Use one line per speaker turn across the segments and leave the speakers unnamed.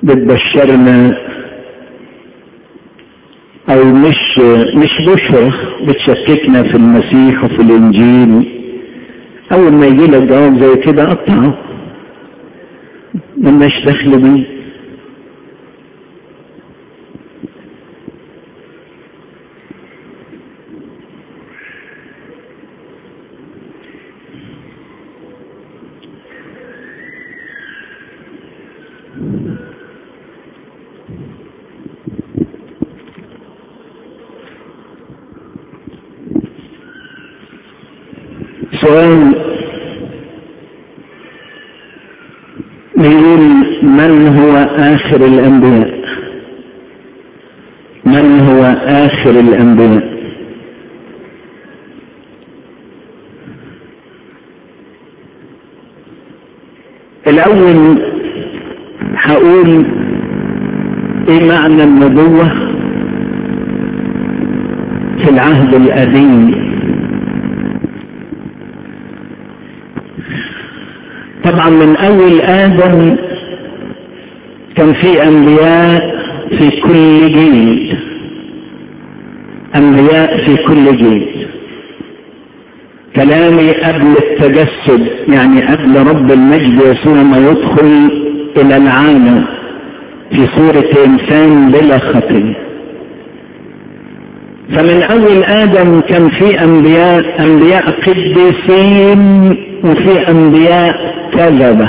بتبشرنا او مش مش بشرة بتشككنا في المسيح وفي الانجيل اول ما يجي لك جواب زي كده قطعه ملناش دخل بيه سؤال بيقول من هو آخر الأنبياء من هو آخر الأنبياء الأول هقول إيه معنى النبوة في العهد القديم طبعا من اول ادم كان في انبياء في كل جيل انبياء في كل جيل كلامي قبل التجسد يعني قبل رب المجد يسوع ما يدخل الى العالم في صورة انسان بلا خطيه فمن اول ادم كان في انبياء انبياء قديسين وفي انبياء كذبة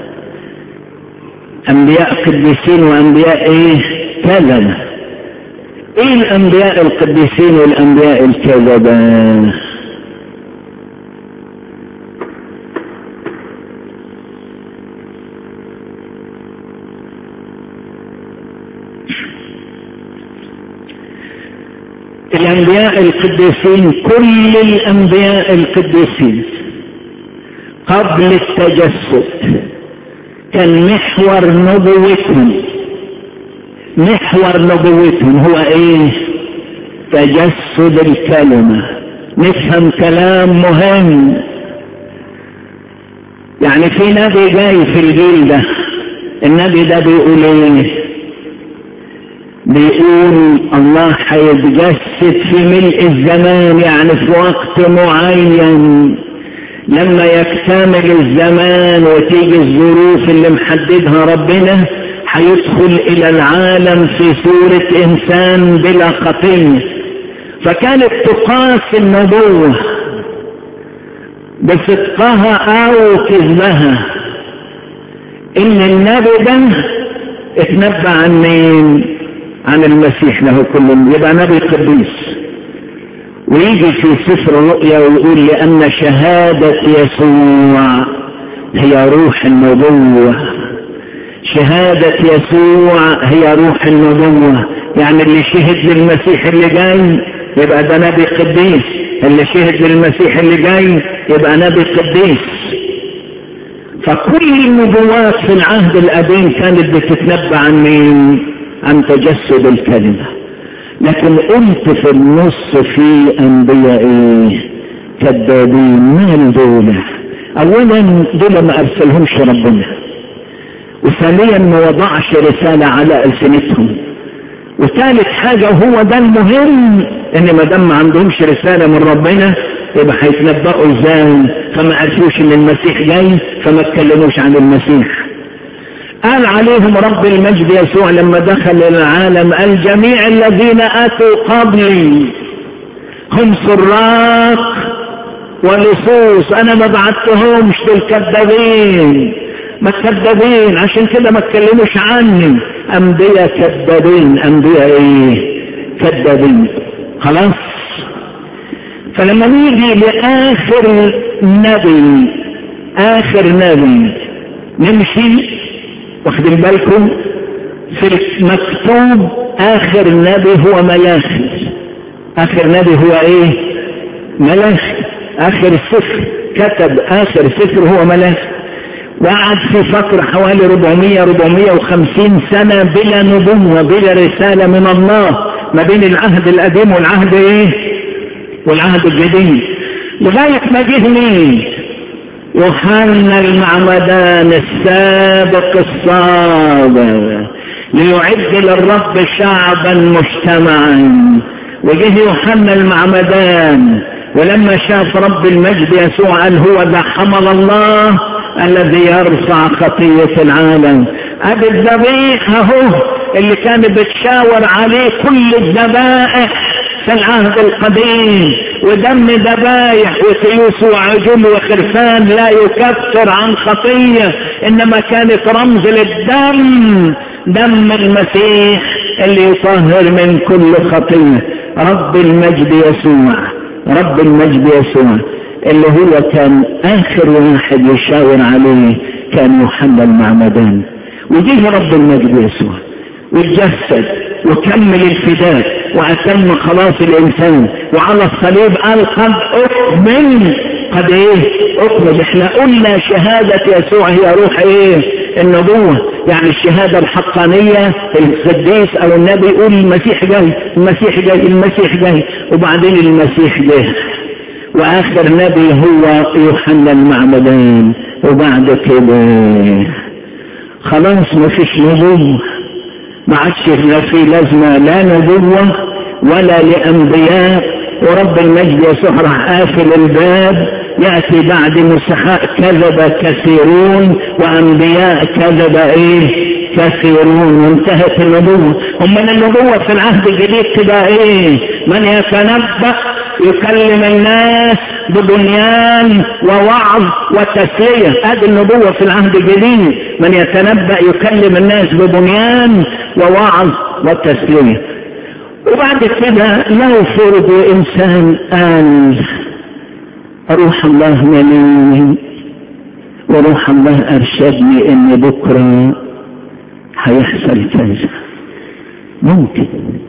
انبياء قديسين وانبياء ايه كذبة ايه الانبياء القديسين والانبياء الكذبة الانبياء القديسين كل الانبياء القديسين قبل التجسد كان محور نبوتهم محور نبوتهم هو ايه تجسد الكلمة نفهم كلام مهم يعني في نبي جاي في الجيل ده النبي ده بيقول ايه بيقول الله هيتجسد في ملء الزمان يعني في وقت معين لما يكتمل الزمان وتيجي الظروف اللي محددها ربنا هيدخل الى العالم في صورة انسان بلا خطية فكانت تقاس النبوة بصدقها او كذبها ان النبي ده اتنبأ عن مين عن المسيح له كل يبقى نبي قديس ويجي في سفر الرؤيا ويقول لأن شهادة يسوع هي روح النبوة شهادة يسوع هي روح النبوة يعني اللي شهد للمسيح اللي جاي يبقى ده نبي قديس اللي شهد للمسيح اللي جاي يبقى نبي قديس فكل النبوات في العهد القديم كانت بتتنبأ عن مين عن تجسد الكلمة لكن قلت في النص في انبياء ايه كذابين مال دول اولا دول ما ارسلهمش ربنا وثانيا ما وضعش رسالة على السنتهم وثالث حاجة وهو ده المهم ان ما دام ما عندهمش رسالة من ربنا يبقى هيتنبأوا ازاي فما عرفوش ان المسيح جاي فما اتكلموش عن المسيح قال عليهم رب المجد يسوع لما دخل العالم الجميع الذين اتوا قبلي هم سراق ولصوص انا ما بعتهمش دول كذابين ما كذابين عشان كده ما اتكلموش عني انبياء كذابين انبياء ايه كذابين خلاص فلما نيجي لاخر نبي اخر نبي نمشي واخدين بالكم في المكتوب اخر نبي هو ملاخي اخر نبي هو ايه ملاخي اخر السفر كتب اخر سفر هو ملاخي وقعد في فترة حوالي 400 450 سنة بلا نبوة بلا رسالة من الله ما بين العهد القديم والعهد ايه والعهد الجديد لغاية ما جه مين يوحنا المعمدان السابق الصادق ليعد للرب شعبا مجتمعا وجه يوحنا المعمدان ولما شاف رب المجد يسوع قال هو ده حمل الله الذي يرفع خطية العالم ادي الذبيحة اهو اللي كانت بتشاور عليه كل الذبائح في العهد القديم ودم ذبايح وسيوس وعجل وخرفان لا يكفر عن خطية انما كانت رمز للدم دم المسيح اللي يطهر من كل خطية رب المجد يسوع رب المجد يسوع اللي هو كان اخر واحد يشاور عليه كان يوحنا المعمدان وجيه رب المجد يسوع واتجسد وكمل الفداء وأتم خلاص الإنسان وعلى الصليب قال قد أكمل قد إيه أكمل إحنا قلنا شهادة يسوع هي روح إيه النبوة يعني الشهادة الحقانية القديس أو النبي يقول المسيح جاي المسيح جاي المسيح جاي وبعدين المسيح جاي وآخر نبي هو يوحنا المعمدان وبعد كده خلاص ما فيش نبوة ما عادش لا في لازمة لا نبوة ولا لأنبياء ورب المجد يسوع راح قافل الباب يأتي بعد مسحاء كذب كثيرون وأنبياء كذب إيه كثيرون وانتهت النبوة هم من النبوة في العهد الجديد تبقى إيه من يتنبأ يكلم الناس ببنيان ووعظ وتسلية هذه النبوة في العهد الجديد من يتنبأ يكلم الناس ببنيان ووعظ وتسلية وبعد كده لو فرض إنسان قال روح الله مليني وروح الله أرشدني إن بكرة هيحصل كذا ممكن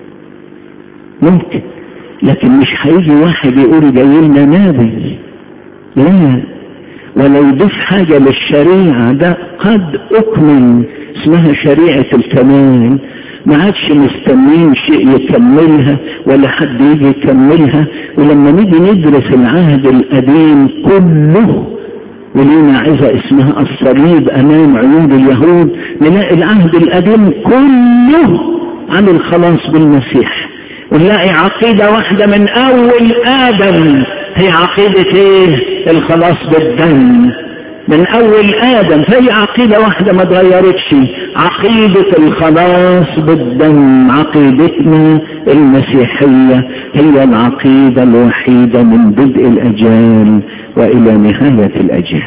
ممكن لكن مش هيجي واحد يقول جاي لنا نبي لا ولو يضيف حاجة للشريعة ده قد أكمل اسمها شريعة الكمال ما عادش مستنين شيء يكملها ولا حد يجي يكملها ولما نيجي ندرس العهد القديم كله ولينا عزة اسمها الصليب أمام عيون اليهود نلاقي العهد القديم كله عن الخلاص بالمسيح ونلاقي عقيدة واحدة من أول آدم هي عقيدة إيه؟ الخلاص بالدم من أول آدم فهي عقيدة واحدة ما تغيرتش عقيدة الخلاص بالدم عقيدتنا المسيحية هي العقيدة الوحيدة من بدء الأجيال وإلى نهاية الأجيال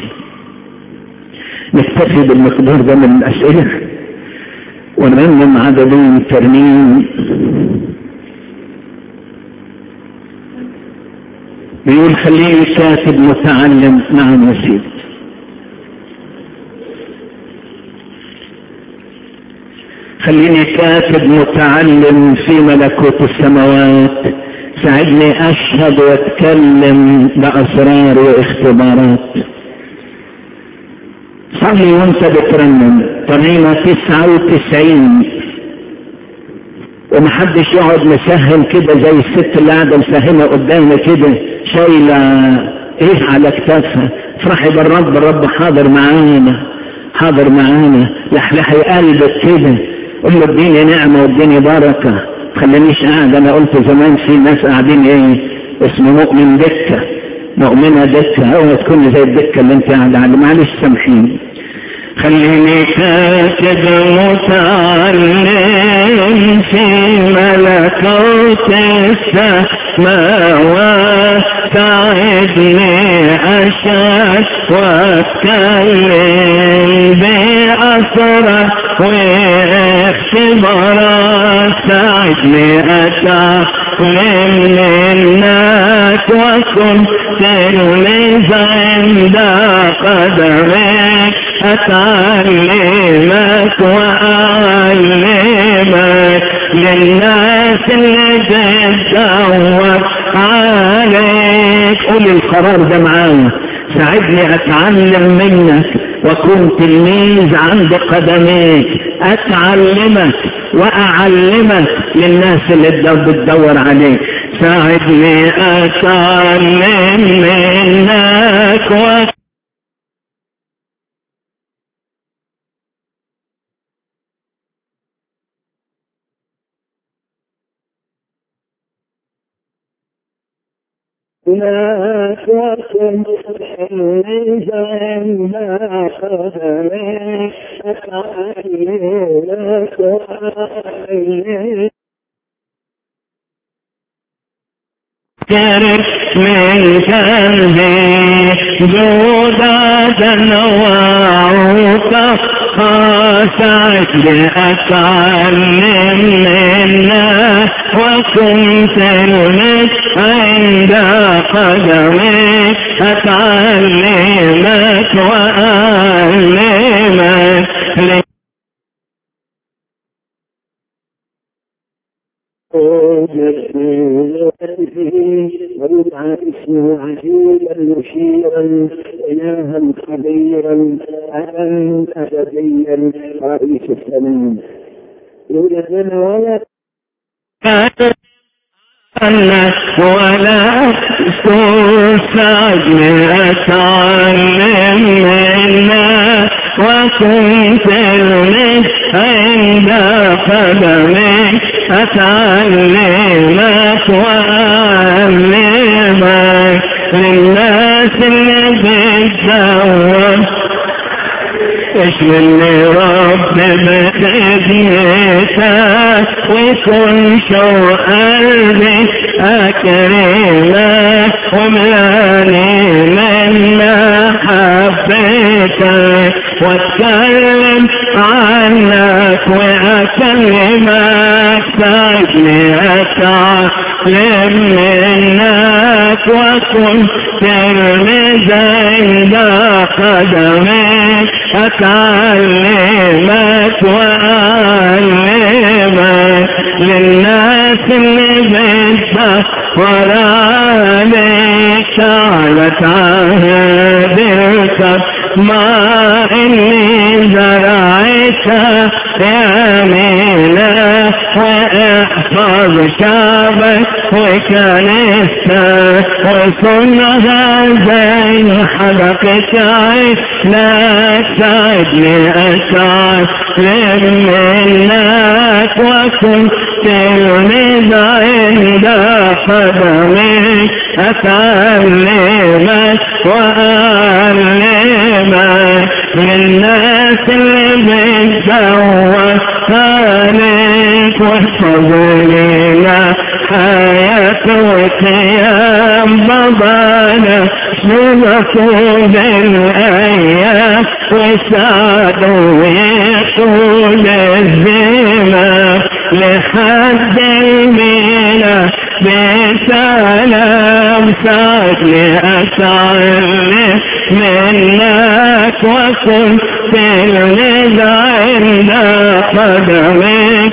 نكتفي بالمقدار ده من الأسئلة ونرنم عددين ترنيم بيقول خليه كاتب متعلم نعم يا سيدي خليني كاتب متعلم في ملكوت السماوات ساعدني اشهد واتكلم باسرار واختبارات صلي وانت بترنم ترنيمة تسعة وتسعين ومحدش يقعد مسهل كده زي الست اللي قاعدة مسهمة قدامنا كده شايلة ايه على كتافها افرحي بالرب الرب حاضر معانا حاضر معانا لحلحي قلبك كده قول له اديني نعمة واديني بركة خلينيش قاعد انا قلت زمان في ناس قاعدين ايه اسمه مؤمن دكة مؤمنة دكة اوعى تكون زي الدكة اللي انت قاعد على معلش سامحيني خليني كاتب متعلم في ملكوت السماوات ساعدني أشهد واتكلم بأسرة واختبارات ساعدني أتعلم للناس وكن تلميذ عند قدمك أتعلمك وأعلمك للناس اللي بتدور عليك قول القرار ده معايا ساعدني أتعلم منك وكن تلميذ عند قدميك أتعلمك وأعلمك للناس اللي بتدور عليك ساعدني أتعلم منك
لا تكن حميد عند خدمك أتعلي لا تعلي
كرم من كنزي جودة وعوك خاشعت لأتعلم منا وكنت المت عند قدمك أتعلمك وأعلمك
ويدعى اسمه عجيبا مشيرا إلها خبيرا أبا أبديا رئيس السلام يوجد لنا ولا
أن ولا تستعجل أتعلم منا وكنت المت عند قدمك أتعلمك وأعلمك للناس اللي بتدور اشمل رب بخدمتك ويكون شو قلبي أكرمك وملاني من محبتك واتكلم عنك واكلمك ساعدني اتعلم منك وكن تلميذ عند قدمك اتعلمك واعلمك للناس اللي بدك ورانك شعلت عهدك ما إني زرعتها يمينا واحفظ شعبك وكنيستك وصنها زي حلقة عينك ساعدني أتعلم منك وكن تلميذ عند قدمك أتعلمك وأعلمك للناس اللي بتدور عليك واحفظ لنا حياتك يا بابانا شوفوا بالأيام وسعدوا ويطول الزمان لحد المينا بسلام سعد لأتعلم منك وكن تلميذ عند قدمك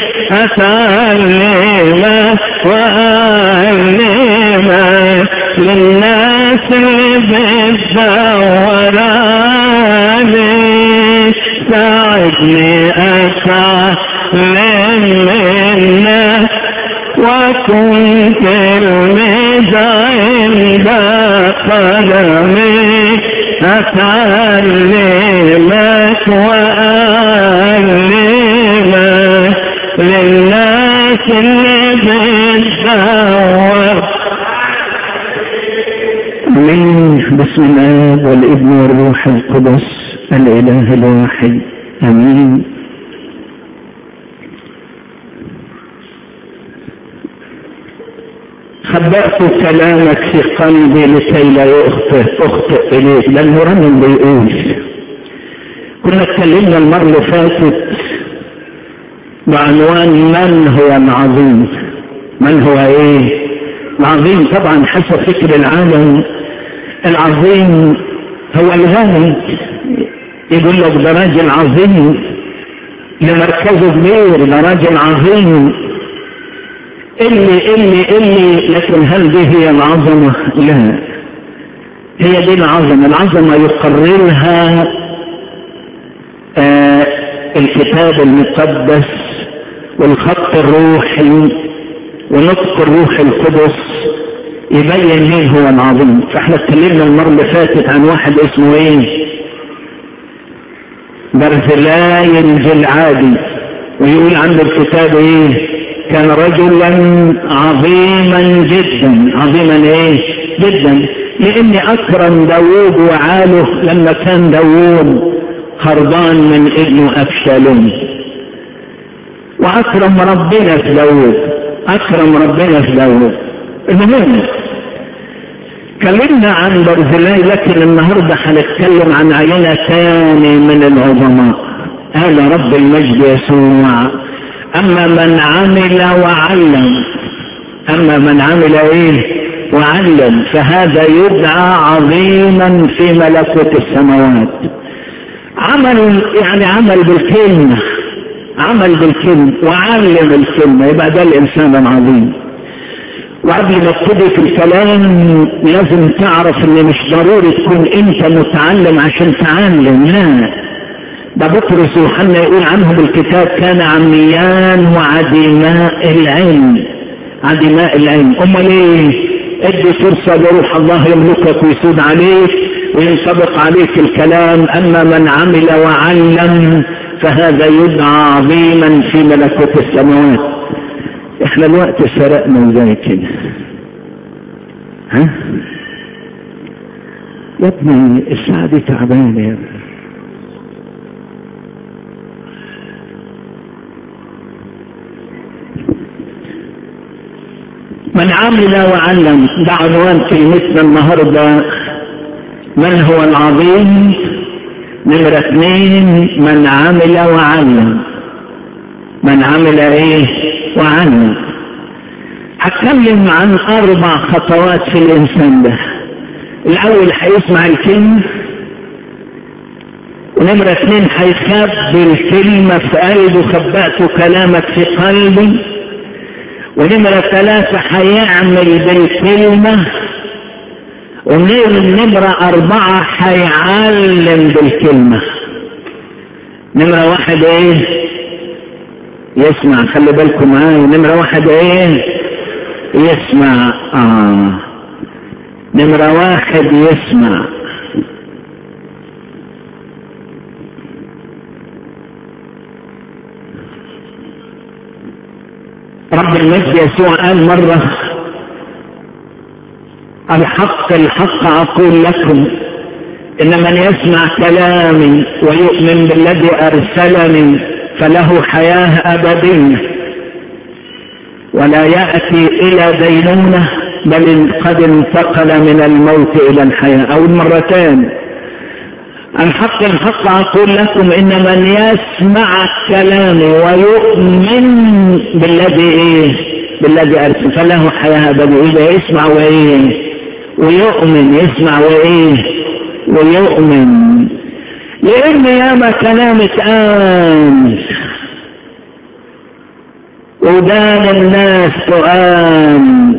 أتعلمك وأعلمك للناس اللي بتدور عليك ساعدني أتعلم منك وكنت الميز عند قدمك أتعلمك وأعلمك للناس اللي بتدور من بسم الله والابن والروح القدس الاله الواحد امين خبأت كلامك في قلبي لكي لا يخطئ اخطئ اليك لانه رمل بيقول كنا اتكلمنا المره اللي فاتت بعنوان من هو العظيم من هو ايه العظيم طبعا حسب فكر العالم العظيم هو الغني يقول لك ده راجل عظيم لمركزه كبير ده راجل عظيم اللي اللي اللي لكن هل دي هي العظمة؟ لا هي دي العظمة العظمة يقررها آه الكتاب المقدس والخط الروحي ونطق الروح القدس يبين مين هو العظيم فاحنا اتكلمنا المرة اللي فاتت عن واحد اسمه ايه برزلاي الجلعادي ويقول عند الكتاب ايه كان رجلا عظيما جدا عظيما ايه جدا لاني اكرم داوود وعاله لما كان داوود هربان من ابنه ابشالوم واكرم ربنا في داوود اكرم ربنا في داوود المهم اتكلمنا عن برزيلاي لكن النهارده هنتكلم عن عينه ثاني من العظماء قال رب المجد يسوع اما من عمل وعلم اما من عمل ايه وعلم فهذا يدعى عظيما في ملكوت السماوات عمل يعني عمل بالكلمة عمل بالكلمة وعلم الكلمة يبقى ده الإنسان العظيم وقبل ما ابتدي في الكلام لازم تعرف ان مش ضروري تكون انت متعلم عشان تعلم لا ده بطرس ويوحنا يقول عنهم الكتاب كان عميان وعديماء العلم عديماء العلم امال ايه ادي فرصه لروح الله يملكك ويسود عليك وينطبق عليك الكلام اما من عمل وعلم فهذا يدعى عظيما في ملكوت السماوات احنا الوقت سرقنا زي كده ها يا ابني الساعة دي تعبانة يا ابني من عمل وعلم ده عنوان كلمتنا النهارده من هو العظيم نمرة اثنين من عمل وعلم من عمل ايه وعلم هتكلم عن اربع خطوات في الانسان ده الاول هيسمع الكلمة ونمرة اثنين هيخبي الكلمة في قلبه خبأت كلامك في قلبي ونمرة ثلاثة هيعمل بالكلمة ونمرة أربعة هيعلم بالكلمة نمرة واحد ايه يسمع خلي بالكم معايا نمرة واحد ايه يسمع آه. نمرة واحد يسمع رب المجد يسوع قال مرة الحق الحق أقول لكم إن من يسمع كلامي ويؤمن بالذي أرسلني فله حياة أبدية ولا يأتي إلى دينونة بل قد انتقل من الموت إلى الحياة أو المرتين الحق الحق أقول لكم إن من يسمع كلامي ويؤمن بالذي إيه بالذي أرسل فله حياة أبدية إذا يسمع وإيه ويؤمن يسمع وإيه ويؤمن لأن ياما كلام اتقال ودان الناس تقام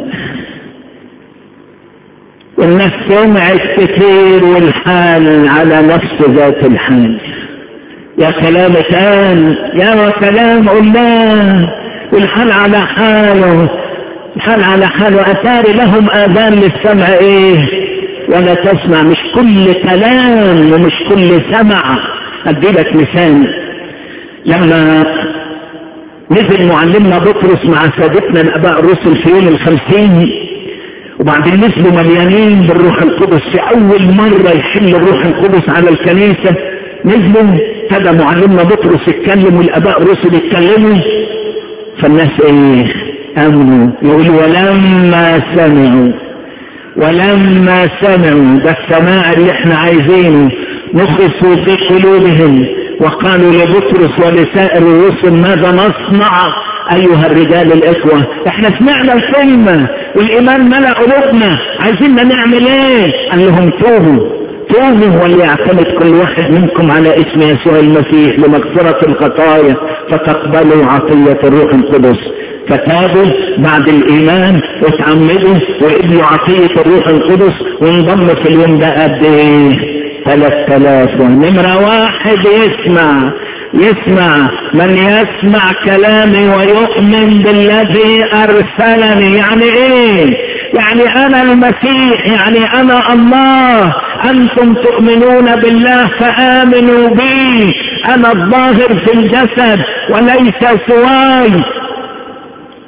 والناس سمعت كتير والحال على نفس ذات الحال يا كلام اتقال يا كلام الله والحال على حاله الحال على حاله أثار لهم آذان للسمع إيه ولا تسمع مش كل كلام ومش كل سمع أديلك مثال لما نزل معلمنا بطرس مع سادتنا الآباء الرسل في يوم الخمسين وبعدين نزلوا مليانين بالروح القدس في أول مرة يحل الروح القدس على الكنيسة نزلوا هذا معلمنا بطرس يتكلم والآباء الرسل يتكلموا فالناس ايه امنوا يقول ولما سمعوا ولما سمعوا ده السماع اللي احنا عايزينه نخصوا في قلوبهم وقالوا لبطرس ولسائر الرسل ماذا نصنع ايها الرجال الاخوة احنا سمعنا الكلمة والايمان ملأ قلوبنا عايزين نعمل ايه قال لهم توبوا توبوا وليعتمد كل واحد منكم على اسم يسوع المسيح لمغفرة الخطايا فتقبلوا عطية الروح القدس فتابوا بعد الايمان وتعمدوا وقبلوا عطية الروح القدس وانضم في اليوم ده قد ايه ثلاث آلاف نمرة واحد يسمع يسمع من يسمع كلامي ويؤمن بالذي أرسلني يعني إيه يعني أنا المسيح يعني أنا الله أنتم تؤمنون بالله فآمنوا بي أنا الظاهر في الجسد وليس سواي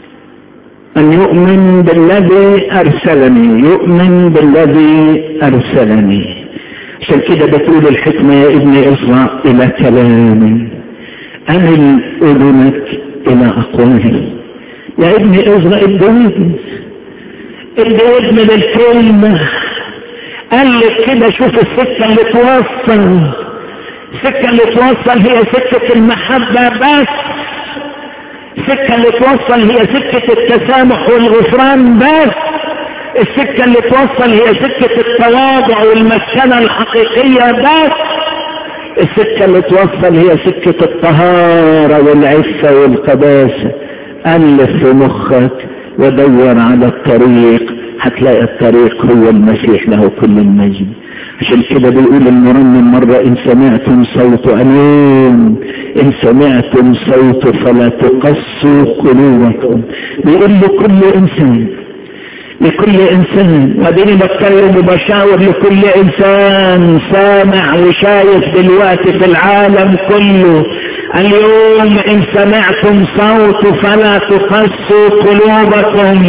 أن يؤمن بالذي أرسلني يؤمن بالذي أرسلني عشان كده بتقول الحكمة يا ابني اصغى إلى كلامي أمل أذنك إلى أقوالي يا ابني اصغى ادوني ادوني بالكلمة قال لك كده شوف السكة اللي توصل السكة اللي توصل هي سكة المحبة بس السكة اللي توصل هي سكة التسامح والغفران بس السكة اللي توصل هي سكة التواضع والمسكنة الحقيقية بس السكة اللي توصل هي سكة الطهارة والعفة والقداسة ألف في مخك ودور على الطريق هتلاقي الطريق هو المسيح له كل المجد عشان كده بيقول المرنم مرة إن سمعتم صوت أمين إن سمعتم صوت فلا تقسوا قلوبكم بيقول لكل إنسان لكل إنسان وبيني بتكلم وبشاور لكل إنسان سامع وشايف دلوقتي في العالم كله اليوم إن سمعتم صوت فلا تقسوا قلوبكم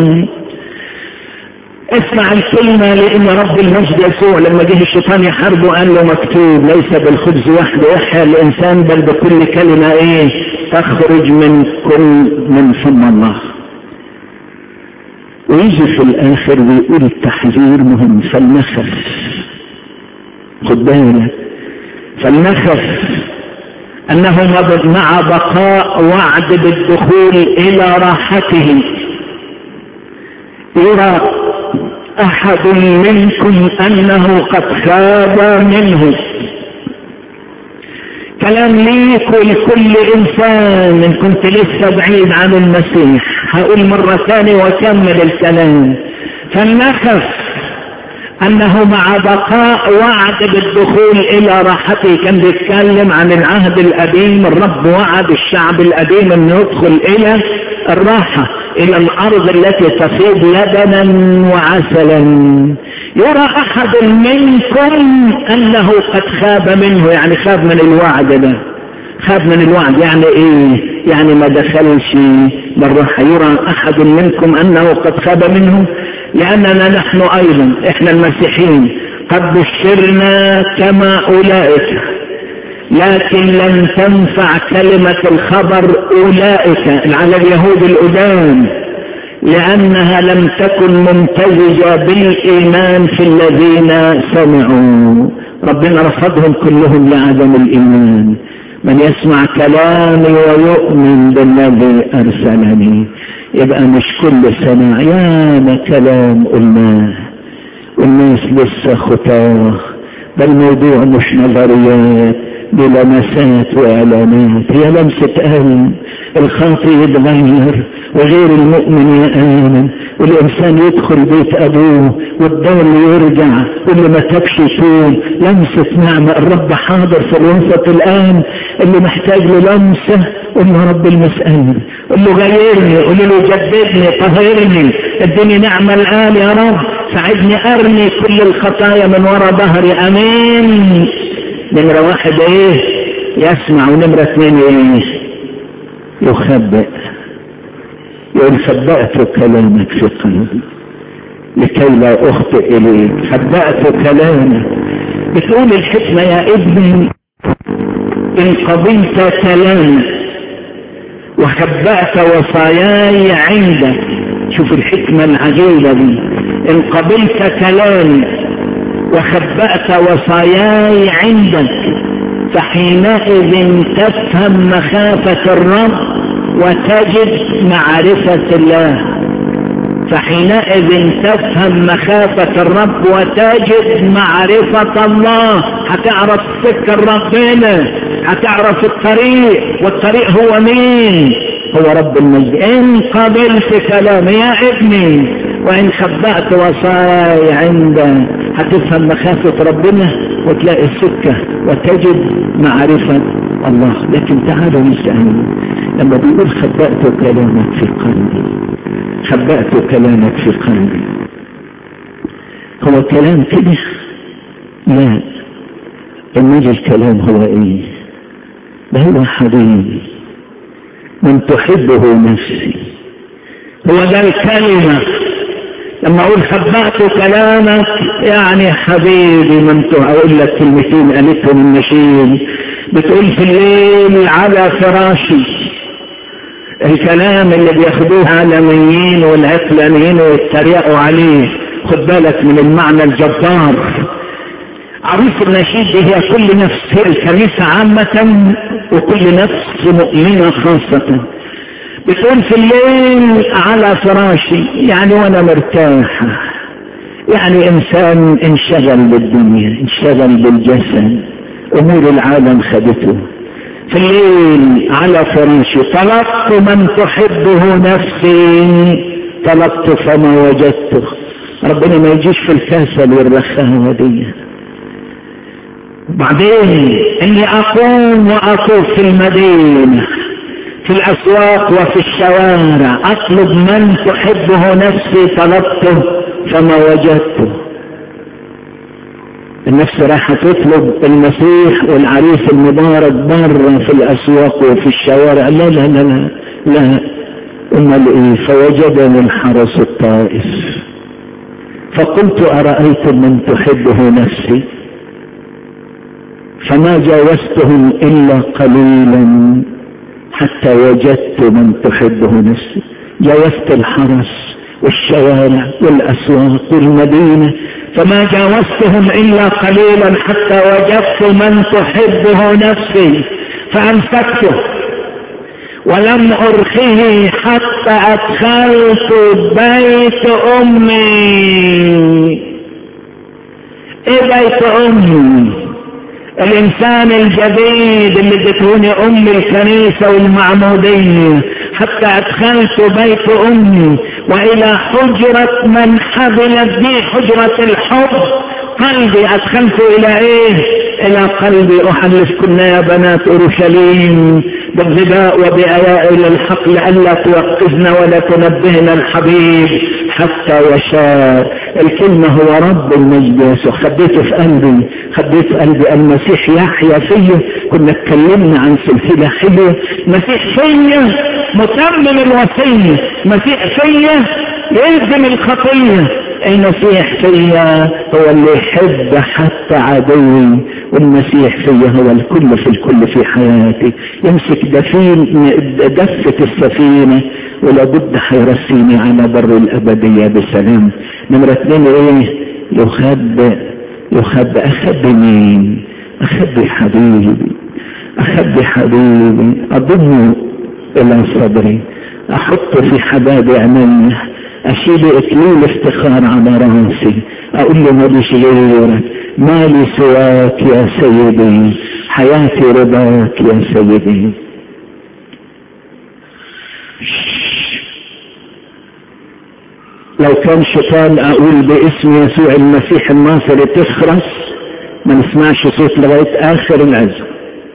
اسمع الكلمة لان رب المجد يسوع لما جه الشيطان يحاربه قال له مكتوب ليس بالخبز وحده يحيى الانسان بل بكل كلمة ايه تخرج من كل من فم الله ويجي في الاخر ويقول التحذير مهم فلنخف خد بالك فلنخف انه مع بقاء وعد بالدخول الى راحته يرى احد منكم انه قد خاب منه كلام ليك ولكل انسان ان كنت لسه بعيد عن المسيح هقول مرة ثانية واكمل الكلام فلنخف انه مع بقاء وعد بالدخول الى راحته كان بيتكلم عن العهد القديم الرب وعد الشعب القديم انه يدخل الى الراحة الى الارض التي تفيض لبنا وعسلا يرى احد منكم انه قد خاب منه يعني خاب من الوعد ده خاب من الوعد يعني ايه يعني ما دخلش بالراحة يرى احد منكم انه قد خاب منه لاننا نحن ايضا احنا المسيحيين قد بشرنا كما اولئك لكن لم تنفع كلمة الخبر أولئك على اليهود الأدام لأنها لم تكن ممتزجة بالإيمان في الذين سمعوا ربنا رفضهم كلهم لعدم الإيمان من يسمع كلامي ويؤمن بالذي أرسلني يبقى مش كل سماع يا ما كلام قلناه والناس لسه خطاه ده الموضوع مش نظريات بلمسات واعلانات هي لمسة قلب الخاطئ يتغير وغير المؤمن يآمن والإنسان يدخل بيت أبوه والضال يرجع واللي ما تبش يتوب لمسة نعمة الرب حاضر في الوسط الآن اللي محتاج له لمسة قل له رب المسألة قل له غيرني قل له جددني طهرني اديني نعمة الآن يا رب ساعدني أرمي كل الخطايا من وراء ظهري أمين نمرة واحد ايه يسمع ونمرة اثنين ايه يخبئ يقول خبأت كلامك في قلبي لكي لا اخطئ اليك خبأت كلامك بتقول الحكمة يا ابني ان قبلت كلامك وخبأت وصاياي عندك شوف الحكمة العجيبة دي ان قبلت كلامي وخبأت وصاياي عندك فحينئذ تفهم مخافة الرب وتجد معرفة الله فحينئذ تفهم مخافة الرب وتجد معرفة الله هتعرف سكة ربنا هتعرف الطريق والطريق هو مين هو رب المجد ان قبلت كلامي يا ابني وان خبأت وصاي عنده هتفهم مخافة ربنا وتلاقي السكة وتجد معرفة الله لكن تعالوا نسأل لما بيقول خبأت كلامك في قلبي خبأت كلامك في قلبي هو كلام كده لا امال الكلام هو ايه ده هو حبيبي من تحبه نفسي هو ده الكلمة لما اقول خبأت كلامك يعني حبيبي ما انت اقول لك كلمتين قالتهم النشيد بتقول في الليل على فراشي الكلام اللي بياخدوه عالميين والعقلانيين ويتريقوا عليه خد بالك من المعنى الجبار عروس النشيد دي هي كل نفس هي الكنيسة عامة وكل نفس مؤمنة خاصة بتقول في الليل على فراشي يعني وانا مرتاحة يعني انسان انشغل بالدنيا انشغل بالجسد امور العالم خدته في الليل على فراشي طلبت من تحبه نفسي طلبت فما وجدته ربنا ما يجيش في الكسل والرخاوة دي بعدين اني اقوم واطوف في المدينة في الاسواق وفي الشوارع اطلب من تحبه نفسي طلبته فما وجدته النفس راح تطلب المسيح والعريس المبارك برا في الاسواق وفي الشوارع لا لا لا لا لا امال ايه فوجدني الحرس الطائف فقلت ارايت من تحبه نفسي فما جاوزتهم الا قليلا حتى وجدت من تحبه نفسي جاوزت الحرس والشوارع والاسواق والمدينه فما جاوزتهم الا قليلا حتى وجدت من تحبه نفسي فامسكته ولم ارخه حتى ادخلت بيت امي ايه بيت امي الانسان الجديد اللي ادتوني ام الكنيسة والمعمودية حتى ادخلت بيت امي والى حجرة من حبلت بي حجرة الحب قلبي ادخلت الى ايه الى قلبي احلفكن يا بنات اورشليم بالغباء وبآياء الى الحق لئلا توقفنا ولا تنبهنا الحبيب حتى يشاء الكلمة هو رب المجد يسوع خبيته في قلبي خبيت في قلبي المسيح يحيا فيا كنا اتكلمنا عن سلسلة حلوة مسيح فيا متمم الوصية مسيح فيا يلزم الخطية المسيح فيا هو اللي يحب حتى عدوي والمسيح فيا هو الكل في الكل في حياتي يمسك دفين دفة السفينة ولابد حيرسيني على بر الأبدية بسلام نمرة اثنين ايه يخبئ يخبئ أخبي مين أخبي حبيبي أخبي حبيبي أضمه إلى صدري أحطه في حباب عيني أشيل إكليل افتخار على راسي أقول له ماليش غيرك مالي سواك يا سيدي حياتي رضاك يا سيدي لو كان شيطان اقول باسم يسوع المسيح الناصري تخرس ما نسمعش صوت لغايه اخر العزم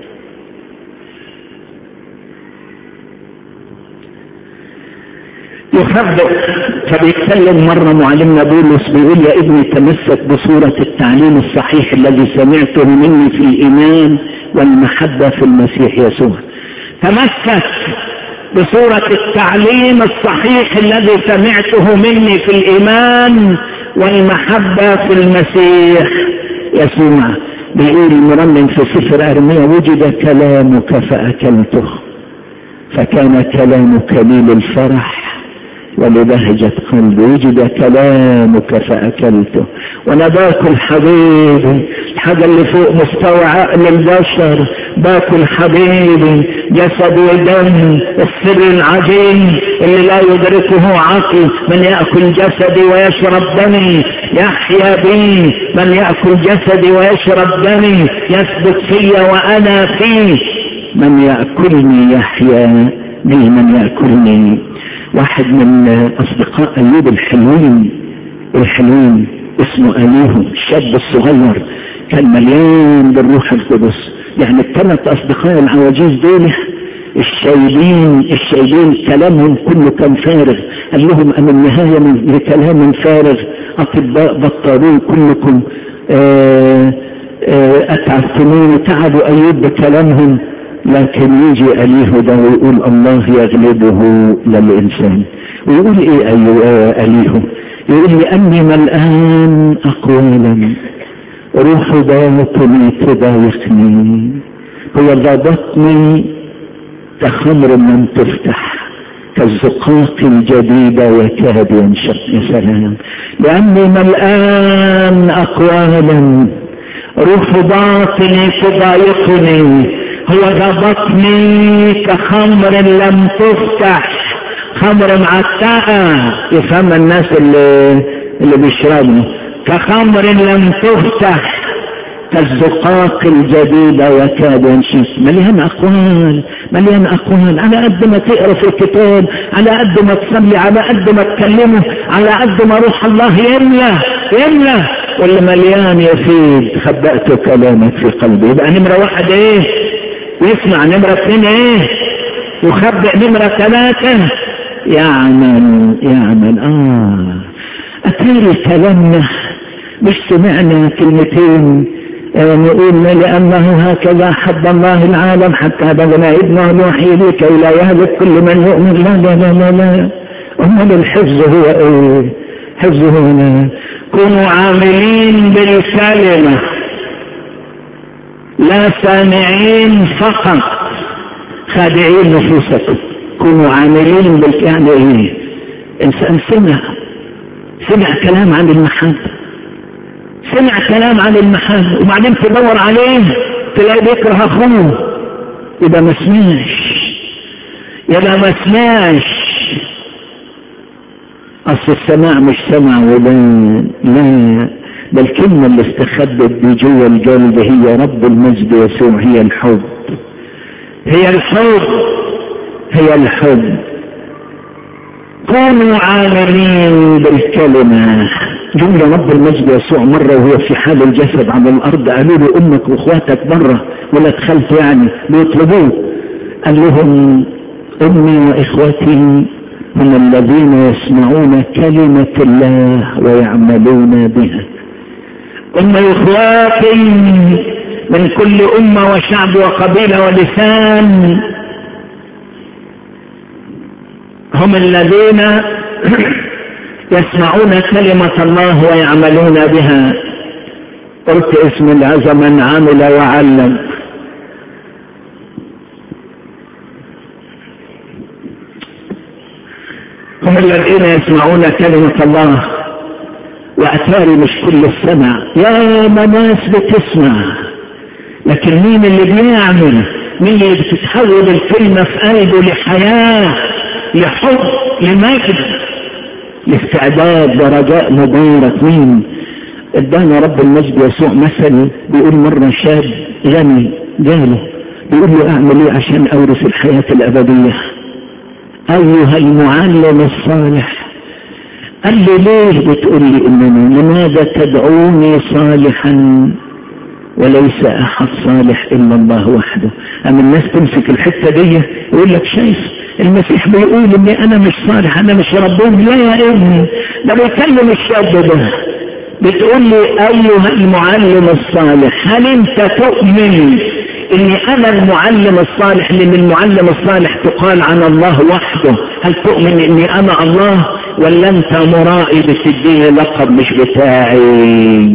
يخبئ فبيتكلم مرة معلمنا بولس بيقول يا ابني تمسك بصورة التعليم الصحيح الذي سمعته مني في الإيمان والمحبة في المسيح يسوع تمسك بصورة التعليم الصحيح الذي سمعته مني في الإيمان والمحبة في المسيح يسوع بيقول المرنم في سفر أرميا وجد كلامك فأكلته فكان كلامك لي للفرح ولبهجة قلبي وجد كلامك فأكلته وأنا باكل حبيبي الحاجة اللي فوق مستوى عقل البشر باكل حبيبي جسد ودم السر العجيب اللي لا يدركه عقل من يأكل جسدي ويشرب دمي يحيا بي من يأكل جسدي ويشرب دمي يثبت في وأنا فيه من يأكلني يحيا بي من يأكلني واحد من أصدقاء أيوب الحلوين الحلوين اسمه أليه الشاب الصغير كان مليان بالروح القدس يعني الثلاث أصدقاء العواجيز دول الشايبين الشايبين كلامهم كله كان فارغ قال لهم أنا النهاية من لكلام فارغ أطباء بطلون كلكم أتعبتموني تعبوا أيوب بكلامهم لكن يجي أليه ده ويقول الله يغلبه للإنسان ويقول إيه أيوة أليه يقول لأني ملآن أقوالا روح باطني تضايقني هو ذا بطني كخمر لم تفتح كالزقاق الجديدة وكاد ينشق يا سلام لأني ملآن أقوالا روح باطني تضايقني هو ذا بطني كخمر لم تفتح خمر معتقة يفهم الناس اللي اللي بيشربوا كخمر لم تفتح كالزقاق الجديدة وكاد ينشف مليان أقوال مليان أقوال على قد ما تقرأ في الكتاب على قد ما تصلي على قد ما تكلمه على قد ما روح الله يملى يملى واللي مليان يفيد خبأت كلامك في قلبي يبقى نمرة واحد ايه يسمع نمرة اثنين ايه يخبئ نمرة ثلاثة يعمل يعمل اه اتاري كلامنا مش سمعنا كلمتين آه نقول لأنه هكذا حب الله العالم حتى بذل ابنه الوحيد كي لا يهلك كل من يؤمن لا لا لا لا لا أمال الحفظ هو ايه حفظ هو لا كونوا عاملين بالكلمة لا سامعين فقط خادعين نفوسكم كونوا عاملين بالكلمة ايه انسان سمع سمع كلام عن المحبة سمع كلام عن المحبة وبعدين تدور عليه تلاقيه بيكره اخوه يبقى ما سمعش يبقى ما سمعش اصل السماع مش سمع ودان لا ده الكلمة اللي استخبت دي جوه القلب هي رب المجد يسوع هي الحب هي الحب هي الحب كونوا عاملين بالكلمة جملة رب المجد يسوع مرة وهو في حال الجسد على الأرض قالوا له أمك وإخواتك برة ولا دخلت يعني بيطلبوه قال لهم أمي وإخوتي هم الذين يسمعون كلمة الله ويعملون بها أم إخواتي من كل أمة وشعب وقبيلة ولسان هم الذين يسمعون كلمة الله ويعملون بها قلت اسم العزم من عمل وعلم هم الذين يسمعون كلمة الله وأتاري مش كل السمع يا ما ناس بتسمع لكن مين اللي بيعمل مين اللي بتتحول الكلمة في قلبه لحياة لحب لمجد لاستعداد ورجاء مبارك مين ادانا رب المجد يسوع مثل بيقول مرة شاب غني جاله بيقول له اعمل ايه عشان اورث الحياة الابدية ايها المعلم الصالح قال له ليه بتقول لي انني لماذا تدعوني صالحا وليس احد صالح الا الله وحده اما الناس تمسك الحتة دي يقول لك شايف المسيح بيقول اني انا مش صالح انا مش ربهم لا يا ابني ده بيكلم الشاب ده بتقول لي ايها المعلم الصالح هل انت تؤمن اني انا المعلم الصالح لان المعلم الصالح تقال عن الله وحده هل تؤمن اني انا الله ولا انت مرائي بتديني لقب مش بتاعي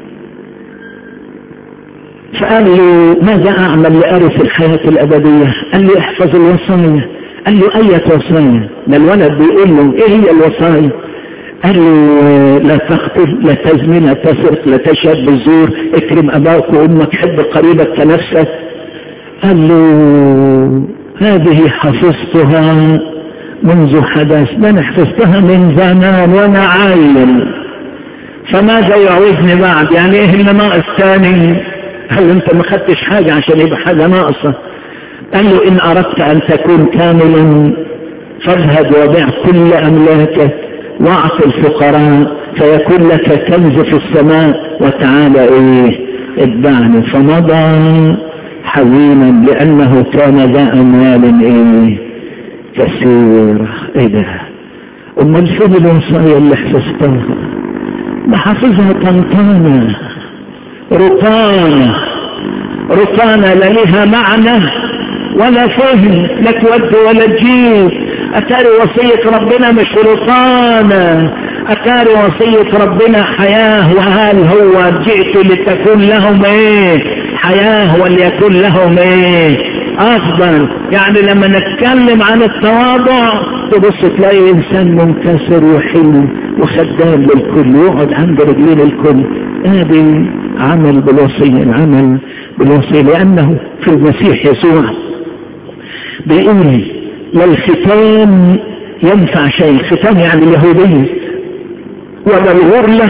فقال له ماذا اعمل لارث الحياة الابدية قال له احفظ الوصايا قال له اية وصايا ده الولد بيقول له ايه هي الوصايا قال له لا تقتل لا تزني لا تسرق لا تشهد بالزور اكرم اباك وامك حب قريبك كنفسك قال له هذه حفظتها منذ حدث ده انا حفظتها من زمان وانا عايل فماذا يعوزني بعد يعني ايه اللي ناقص تاني هل انت ما خدتش حاجة عشان يبقى حاجة ناقصة قال له ان اردت ان تكون كاملا فاذهب وبيع كل املاكك واعط الفقراء فيكون لك كنز في السماء وتعالى ايه اتبعني فمضى حزينا لانه كان ذا اموال ايه كثيرة ايه ده امال فين الوصايا اللي حفظتها ده حافظها طنطانة رقانة رقانة لا لها معنى ولا فهم لا تود ولا تجيب اتاري وصية ربنا مش رصانة اتاري وصية ربنا حياة وهل هو جئت لتكون لهم ايه حياة وليكن لهم ايه افضل يعني لما نتكلم عن التواضع تبص تلاقي انسان منكسر وحلو وخدام للكل يقعد عند رجلين الكل هذه عمل بالوصية العمل بالوصية لأنه في المسيح يسوع بيقول لا الختام ينفع شيء الختام يعني اليهودية ولا الغرلة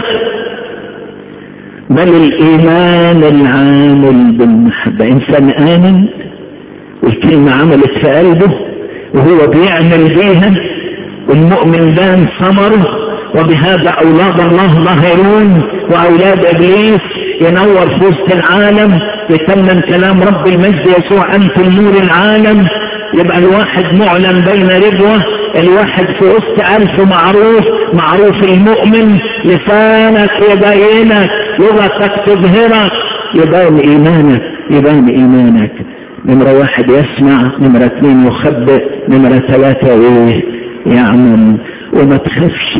بل الإيمان العامل بالمحبة إنسان آمن والكلمة عملت في قلبه وهو بيعمل بيها والمؤمن بان ثمره وبهذا أولاد الله ظاهرون وأولاد إبليس ينور في وسط العالم يتمم كلام رب المجد يسوع أنتم نور العالم يبقى الواحد معلن بين ربوة الواحد في وسط ألف معروف معروف المؤمن لسانك يبينك لغتك تظهرك يبان إيمانك يبان إيمانك نمرة واحد يسمع نمرة اثنين يخبئ نمرة ثلاثة ايه يعمل وما تخافش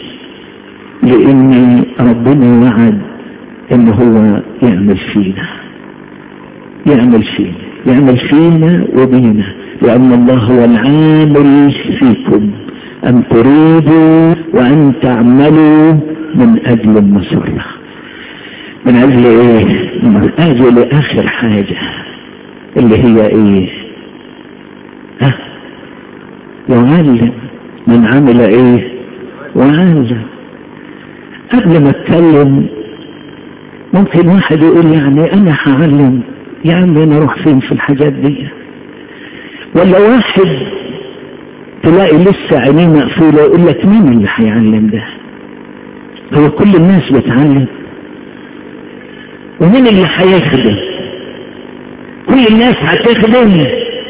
لان ربنا وعد ان هو يعمل فينا يعمل فينا يعمل فينا وبينا لان الله هو العامل فيكم ان تريدوا وان تعملوا من اجل المسرة من اجل ايه من اجل اخر حاجة اللي هي ايه ها يعلم من عمل ايه وعلم قبل ما اتكلم ممكن واحد يقول يعني انا هعلم يا عم انا اروح فين في الحاجات دي ولا واحد تلاقي لسه عينيه مقفوله يقول لك مين اللي هيعلم ده هو كل الناس بتعلم ومين اللي هيخدم كل الناس هتخدم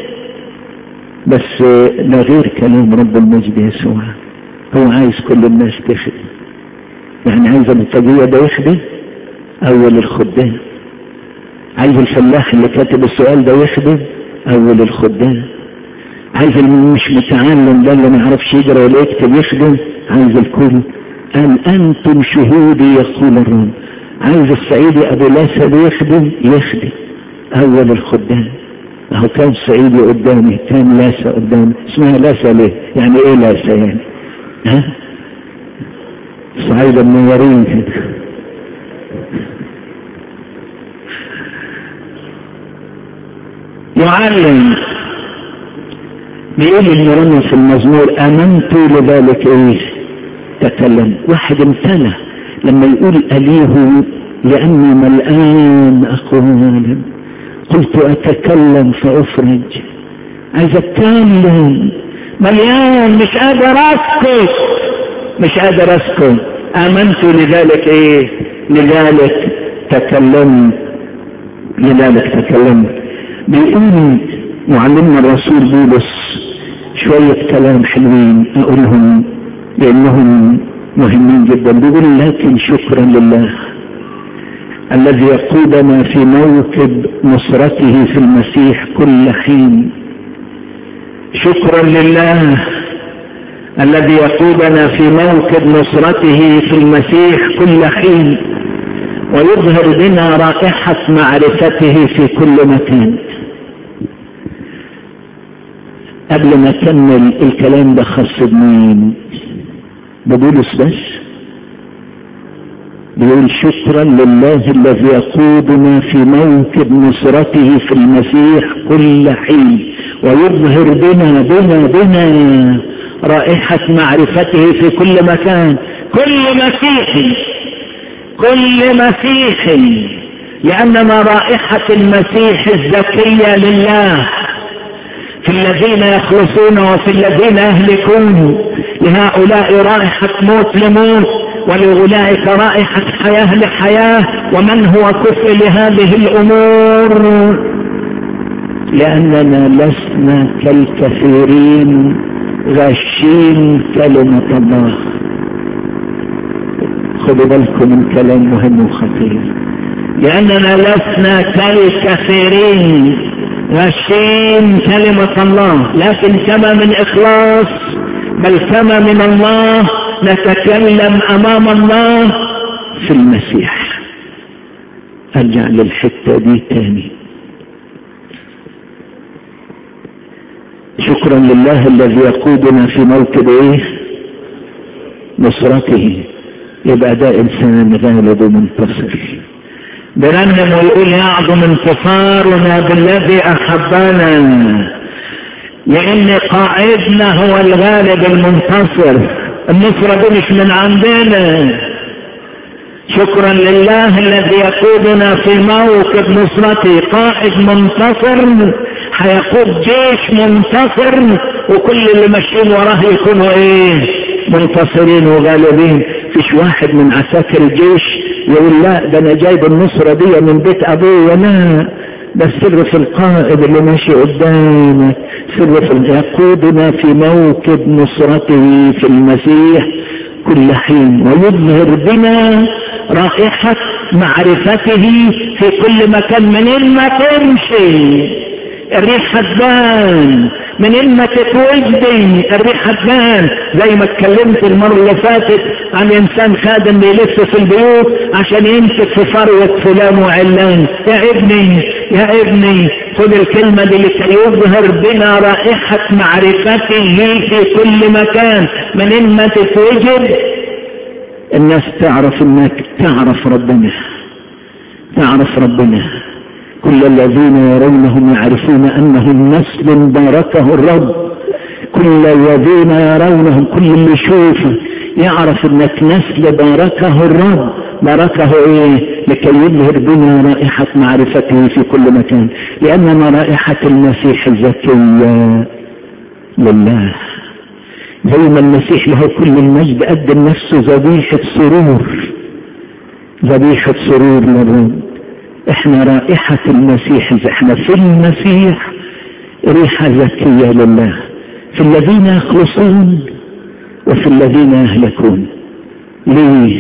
بس ده غير كلام رب المجد يسوع هو عايز كل الناس تخدم يعني عايز البطاقية ده يخدم اول الخدام عايز الفلاح اللي كاتب السؤال ده يخدم اول الخدام عايز اللي مش متعلم ده اللي ما يعرفش يقرا ولا يكتب يخدم عايز الكل قال انتم شهودي يقول الرب عايز السعيدي ابو الاسد يخدم يخدم اول الخدام اهو كان صعيدي قدامي كان لاسة قدامي اسمها لاسة ليه يعني ايه لاسة يعني ها صعيدة منورين كده يعلم بيقول المرنم في المزمور امنت لذلك ايه تكلم واحد امتنى لما يقول اليه لاني ملآن اقوالا قلت اتكلم فافرج عايز اتكلم مليان مش قادر اسكت مش قادر اسكت امنت لذلك ايه لذلك تكلمت لذلك تكلمت بيقول معلمنا الرسول بولس شوية كلام حلوين اقولهم لانهم مهمين جدا بيقول لكن شكرا لله الذي يقودنا في موكب نصرته في المسيح كل حين شكرا لله الذي يقودنا في موكب نصرته في المسيح كل حين ويظهر بنا رائحة معرفته في كل مكان قبل ما اكمل الكلام ده خاص بمين ببولس بس بيقول شكرا لله الذي يقودنا في موكب نصرته في المسيح كل حين ويظهر بنا بنا بنا رائحة معرفته في كل مكان كل مسيحي كل مسيحي لأننا رائحة المسيح الزكية لله في الذين يخلصون وفي الذين يهلكون لهؤلاء رائحة موت لموت ولأولئك رائحة حياة لحياة ومن هو كفء لهذه الأمور لأننا لسنا كالكثيرين غاشين كلمة الله خدوا بالكم من كلام مهم وخطير لأننا لسنا كالكثيرين غشين كلمة الله لكن كما من إخلاص بل كما من الله نتكلم أمام الله في المسيح أرجع للحتة دي تاني شكرا لله الذي يقودنا في موكب ايه نصرته يبقى ده انسان غالب ومنتصر برنم ويقول يعظم انتصارنا بالذي احبنا لان قائدنا هو الغالب المنتصر النصرة دي مش من عندنا شكرا لله الذي يقودنا في موكب نصرته قائد منتصر هيقود جيش منتصر وكل اللي ماشيين وراه يكونوا ايه منتصرين وغالبين فيش واحد من عساكر الجيش يقول لا ده انا جايب النصرة دي من بيت ابويا لا ده السر في القائد اللي ماشي قدامك سر في يقودنا في موكب نصرته في المسيح كل حين ويظهر بنا رائحة معرفته في كل مكان منين ما تمشي الريحة تبان منين ما تتوجدي الريحة تبان زي ما اتكلمت المرة اللي فاتت عن انسان خادم بيلف في البيوت عشان يمسك في فروة فلان وعلان يا ابني يا ابني خد الكلمة دي لكي يظهر بنا رائحة معرفته في كل مكان منين ما تتوجد الناس تعرف انك تعرف ربنا تعرف ربنا كل الذين يرونهم يعرفون انهم نسل باركه الرب كل الذين يرونهم كل اللي يشوفه يعرف انك نسل باركه الرب باركه ايه لكي يظهر بنا رائحة معرفته في كل مكان لاننا رائحة المسيح الزكية لله زي ما المسيح له كل المجد قدم نفسه ذبيحة سرور ذبيحة سرور للرب احنا رائحة المسيح احنا في المسيح ريحة زكية لله في الذين يخلصون وفي الذين يهلكون ليه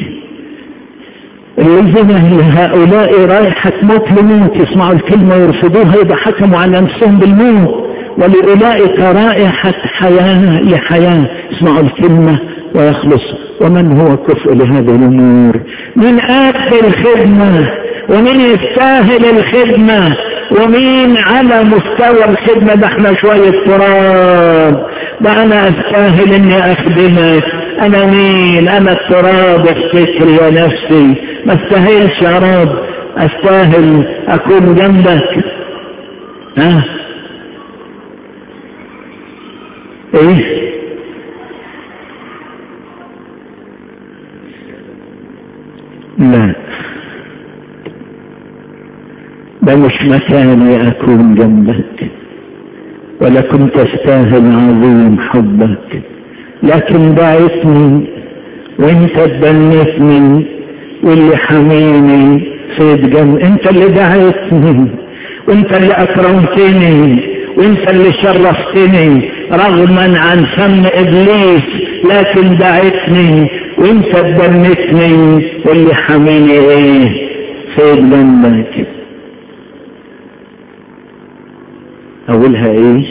الذين هؤلاء رائحة موت لموت يسمعوا الكلمة ويرفضوها يبقى حكموا على نفسهم بالموت ولأولئك رائحة حياة لحياة يسمعوا الكلمة ويخلص ومن هو كفء لهذه الأمور من آتي الخدمة ومين يستاهل الخدمة ومين على مستوى الخدمة ده احنا شوية تراب ده انا استاهل اني اخدمك انا مين انا التراب الفكر يا نفسي ما استاهلش يا رب استاهل اكون جنبك ها ايه لا ده مش مكاني اكون جنبك ولا كنت استاهل عظيم حبك لكن دعيتني وانت تبنتني واللي حميني صيد جنب انت اللي دعيتني وانت اللي اكرمتني وانت اللي شرفتني رغما عن فم ابليس لكن دعيتني وانت تبنتني واللي حميني ايه صيد جنبك اقولها ايه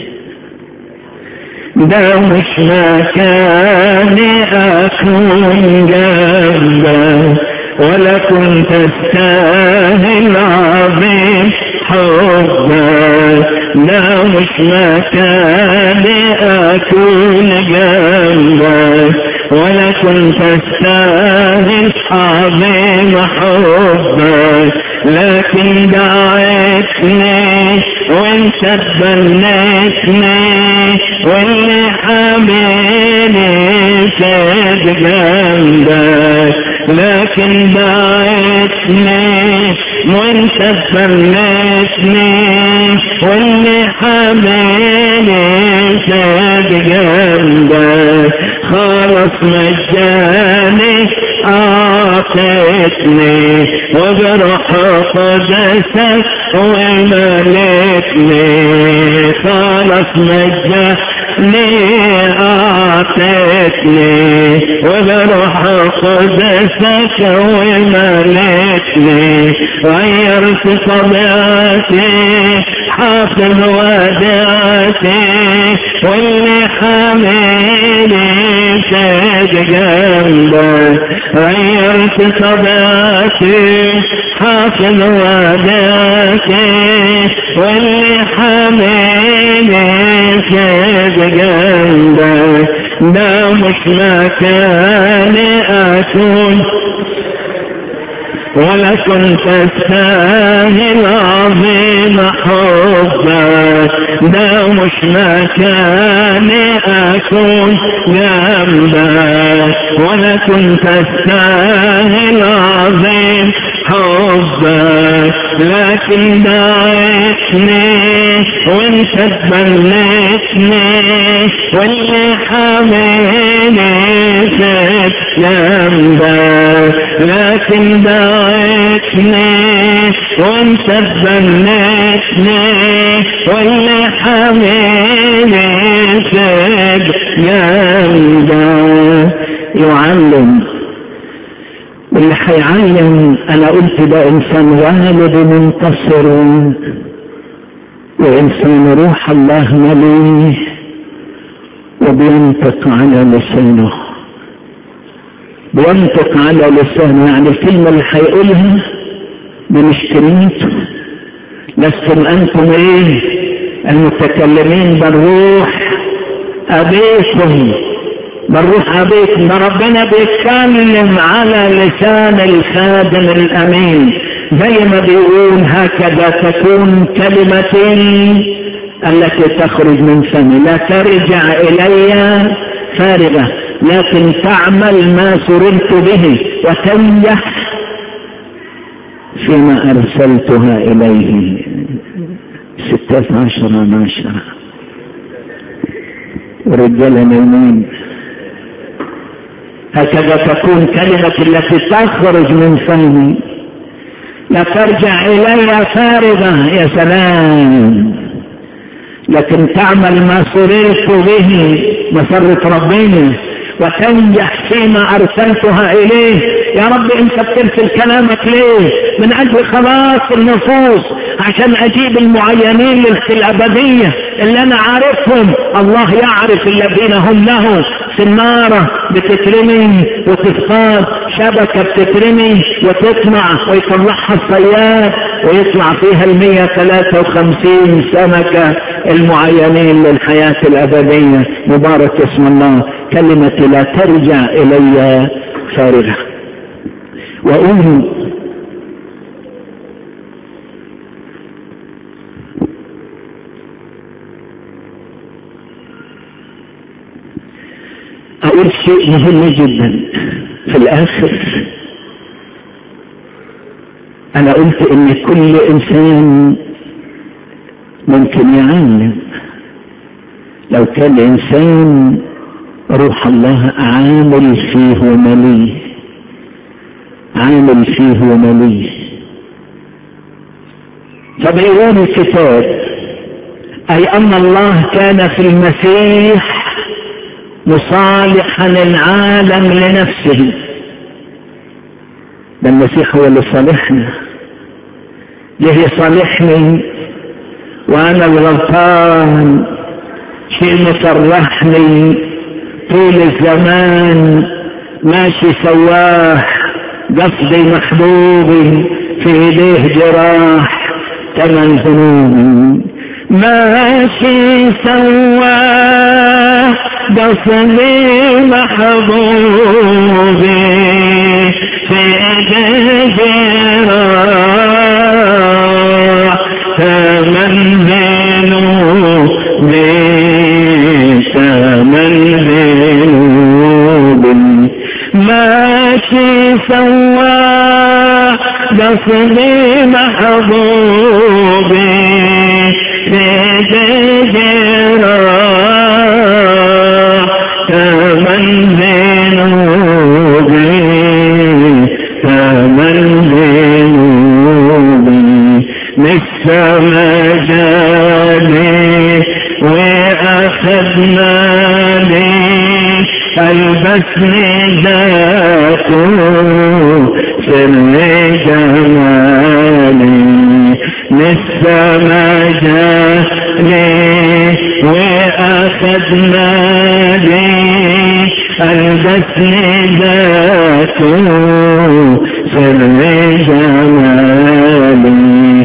ده مش مكاني اكون جنبك ولا كنت استاهل عظيم حبك ده مش مكاني اكون جنبك ولا كنت استاهل عظيم حبك لكن دعيتني وانت تبنيتني واللي حاميني سيد جنبك لكن دعيتني وانت تبنيتني واللي حاميني سيد جنبك خلص مجاني أعطيتني وبروح قدسك وملكني خلص مجاني أعطتني وبروح قدسك وملكني غيرت طبيعتي حافظ ودعتي واللي حاميني شاد جنبك غيرت طبيعتي حافظ ودعتي واللي حاميني شاد جنبك ده مش مكاني أكون ولا كنت استاهل عظيم حبك ده مش مكاني اكون جنبك ولا كنت استاهل عظيم حبك لكن دعيتني وانت تبلتني واللي حاميني فات جنبك لكن دعيتني وانت تبلتني واللي حاميني فات جنبك يعلم واللي هيعلم انا قلت ده انسان والد منتصر وانسان روح الله مليه وبينطق على لسانه بينطق على لسانه يعني الكلمة اللي هيقولها دي مش كلمته لستم انتم ايه المتكلمين بالروح ابيكم بالروح ابيكم ده ربنا بيتكلم على لسان الخادم الامين زي ما بيقول هكذا تكون كلمتي التي تخرج من فمي لا ترجع الي فارغه لكن تعمل ما سررت به وتنجح فيما ارسلتها اليه ستة عشر عشرة ورجال نايمين هكذا تكون كلمة التي تخرج من فمي لا ترجع إلي فارغة يا سلام لكن تعمل ما سررت به مسرة ربنا وتنجح فيما أرسلتها إليه يا رب أنت بترسل كلامك ليه من أجل خلاص النفوس عشان أجيب المعينين للأبدية اللي أنا عارفهم الله يعرف الذين هم له سنارة بتترمي وتفقاد شبكة بتترمي وتطمع ويطلعها الصياد ويطلع فيها المية ثلاثة وخمسين سمكة المعينين للحياة الأبدية مبارك اسم الله كلمة لا ترجع إلي فارغة وأقول أقول شيء مهم جدا في الآخر أنا قلت إن كل إنسان ممكن يعلم لو كان إنسان روح الله عامل فيه ومليه عامل فيه ومليه فبيقول الكتاب أي أن الله كان في المسيح مصالحا العالم لنفسه ده المسيح هو اللي صالحنا ليه يصالحني وانا الغلطان شيء مفرحني طول الزمان ماشي سواح قصدي محبوبي في ايديه جراح تمن ذنوبي ماشي سواح قصدي محبوبي في ايديه جراح تمن ذنوبي تمن ذنوبي ماشي سواح قصدي محبوبي في جراح تمن ذنوبي تمن ذنوبي لسه ما جاني واخذ أخذ مالي ألبسني ذاته سر جمالي لسه ما جاني وأخذ مالي ألبسني ذاته سر جمالي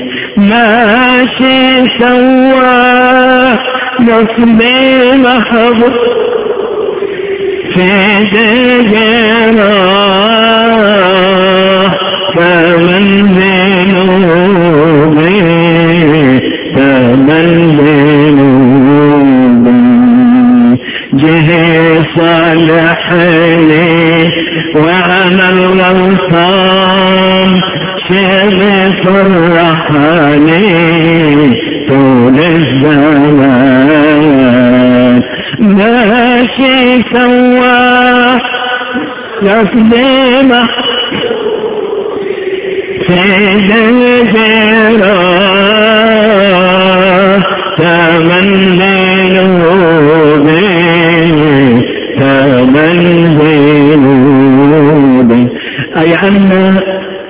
ماشي سوا نصبي محبوب في دجرة فمن ذنوبي فمن ذنوبي جه صالحني وأنا الغلطان شيء فرحني طول الزمان ماشي سوا يصدم في الجرى تمن ذنوبي تمن ذنوبي أي أن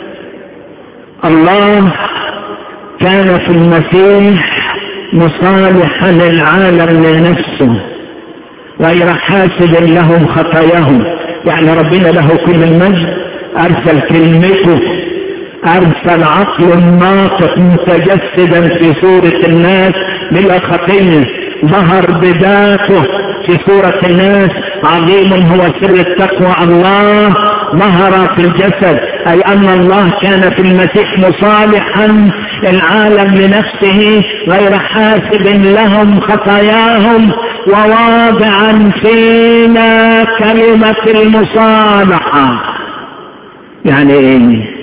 الله كان في المسيح مصالحا للعالم لنفسه غير حاسد لهم خطاياهم يعني ربنا له كل المجد ارسل كلمته ارسل عقل ناطق متجسدا في صورة الناس بلا خطية ظهر بذاته في صورة الناس عظيم هو سر التقوى الله ظهر في الجسد أي أن الله كان في المسيح مصالحا العالم لنفسه غير حاسب لهم خطاياهم وواضعا فينا كلمة المصالحة يعني ايه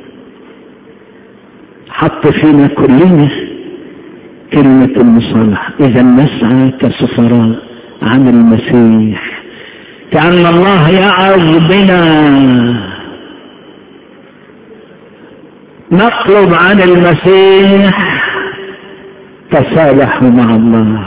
حط فينا كلنا كلمة المصالحة إذا نسعى كسفراء عن المسيح كأن الله يعظ بنا نطلب عن المسيح تصالحوا مع الله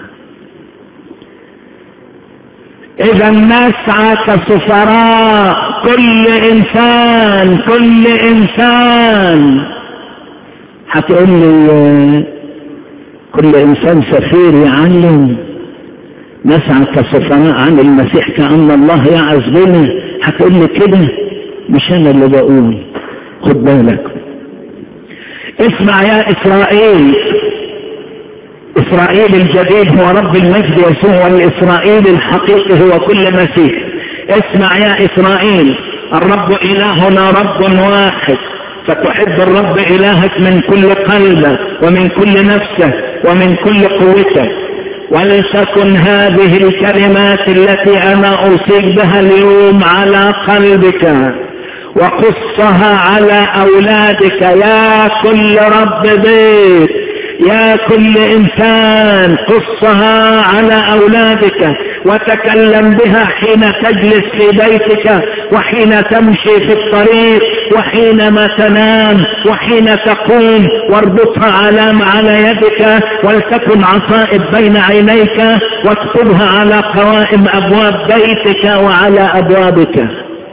إذا نسعى كسفراء كل إنسان كل إنسان هتقول لي كل إنسان سفير يعلم نسعى كسفراء عن المسيح كأن الله يعز بنا هتقول لي كده مش أنا اللي بقول خد بالك اسمع يا إسرائيل إسرائيل الجديد هو رب المجد يسوع والإسرائيل الحقيقي هو كل مسيح اسمع يا إسرائيل الرب إلهنا رب واحد فتحب الرب إلهك من كل قلبك ومن كل نفسك ومن كل قوتك ولتكن هذه الكلمات التي أنا أوصيك بها اليوم على قلبك وقصها على أولادك يا كل رب بيت يا كل إنسان قصها على أولادك وتكلم بها حين تجلس في بيتك وحين تمشي في الطريق وحينما تنام وحين تقوم واربطها علام على يدك ولتكن عصائب بين عينيك واكتبها على قوائم أبواب بيتك وعلى أبوابك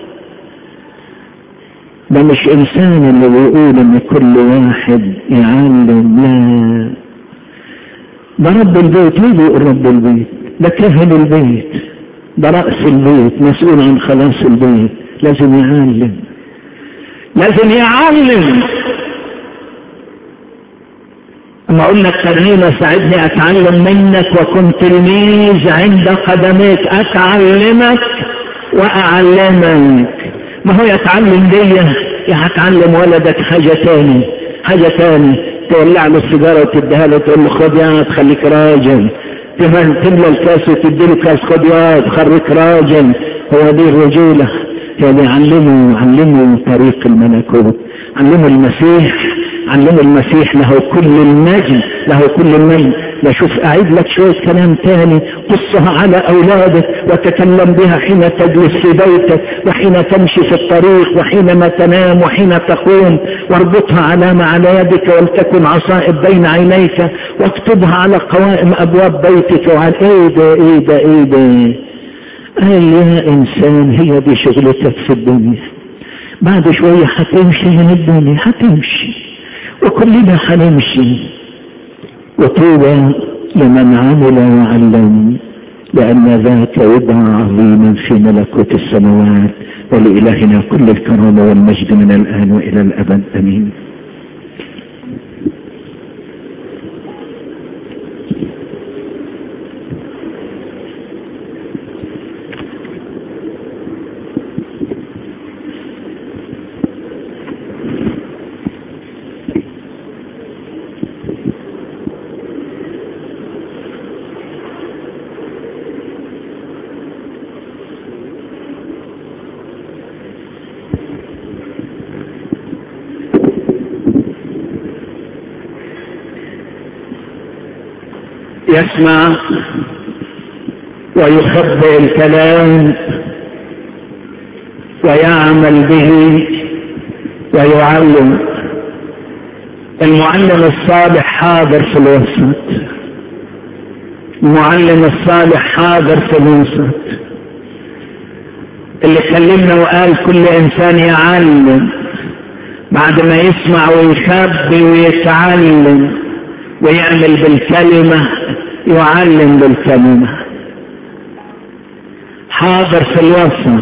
ده مش انسان اللي بيقول ان كل واحد يعلم لا ده رب البيت ليه بيقول رب البيت ده كاهن البيت ده رأس البيت مسؤول عن خلاص البيت لازم يعلم لازم يعلم اما اقول لك ترنيمه ساعدني اتعلم منك وكن تلميذ عند قدميك اتعلمك واعلمك ما هو يتعلم دي يا هتعلم ولدك حاجة تاني حاجة تاني تولع له السيجارة وتديها له تقول له خد يا تخليك راجل تملى الكاس وتديله كاس خد يا تخليك راجل هو دي الرجولة يعني علموا علموا طريق الملكوت علموا المسيح علموا المسيح له كل المجد له كل المجد لا شوف أعيد لك شوية كلام تاني قصها على أولادك وتكلم بها حين تجلس في بيتك وحين تمشي في الطريق وحينما تنام وحين تقوم واربطها علامة على يدك ولتكن عصائب بين عينيك واكتبها على قوائم أبواب بيتك وعلى إيه ده إيه ده إيه ده قال يا إنسان هي دي شغلتك في الدنيا بعد شوية هتمشي من الدنيا هتمشي وكلنا هنمشي وطوبى لمن عمل وعلم لأن ذاك يدعى عظيما في ملكوت السماوات ولإلهنا كل الكرامة والمجد من الآن وإلى الأبد أمين يسمع ويخبئ الكلام ويعمل به ويعلم المعلم الصالح حاضر في الوسط المعلم الصالح حاضر في الوسط اللي كلمنا وقال كل انسان يعلم بعد ما يسمع ويخبي ويتعلم ويعمل بالكلمة يعلم بالكلمة حاضر في الوسط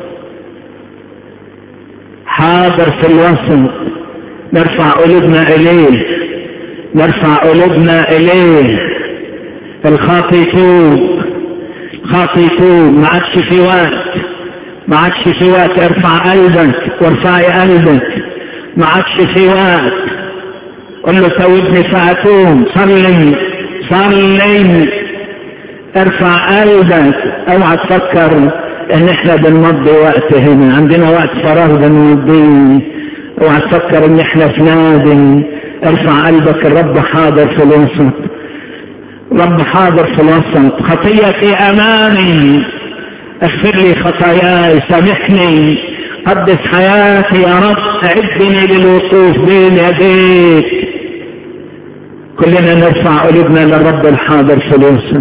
حاضر في الوسط نرفع قلوبنا إليه نرفع قلوبنا إليه الخاطي يتوب الخاطي يتوب ما عادش في وقت ما عادش في وقت ارفع قلبك وارفعي قلبك ما عادش في وقت قل له توبني فأتوب صلي صلي ارفع قلبك اوعى تفكر ان احنا بنمضي وقت هنا عندنا وقت فراغ بنمضيه اوعى تفكر ان احنا في نادي ارفع قلبك الرب حاضر في الوسط رب حاضر في الوسط خطيتي امامي اغفر لي خطاياي سامحني قدس حياتي يا رب اعدني للوقوف بين يديك كلنا نرفع قلوبنا للرب الحاضر في الوسط